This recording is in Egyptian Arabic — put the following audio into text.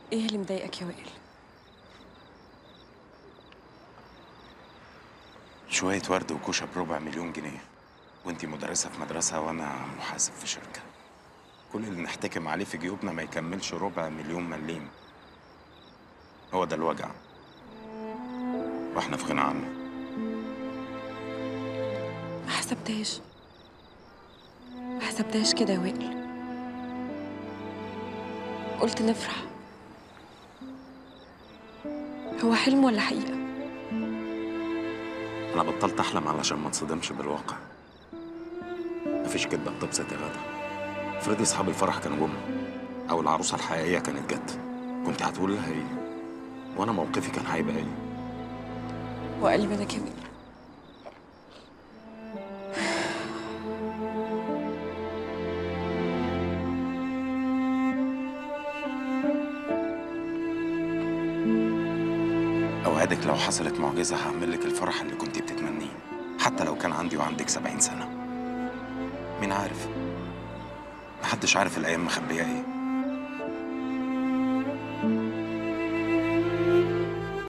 ايه اللي مضايقك يا وائل شوية ورد وكوشة بربع مليون جنيه وانتي مدرسة في مدرسة وانا محاسب في شركة كل اللي نحتكم عليه في جيوبنا ما يكملش ربع مليون مليم هو ده الوجع واحنا في غنى عنه ما حسبتهاش ما حسبتهاش كده يا وائل قلت نفرح هو حلم ولا حقيقة انا بطلت احلم علشان ما انصدمش بالواقع مفيش كدبة بتبسط يا غدا افرضي اصحاب الفرح كانوا جم او العروسة الحقيقية كانت جت كنت هتقول لها ايه وانا موقفي كان هيبقى ايه وقلبي انا كمان اوعدك لو حصلت معجزة هعمل لك الفرح اللي كنت بتتمنيه حتى لو كان عندي وعندك سبعين سنة مين عارف محدش عارف الايام مخبية ايه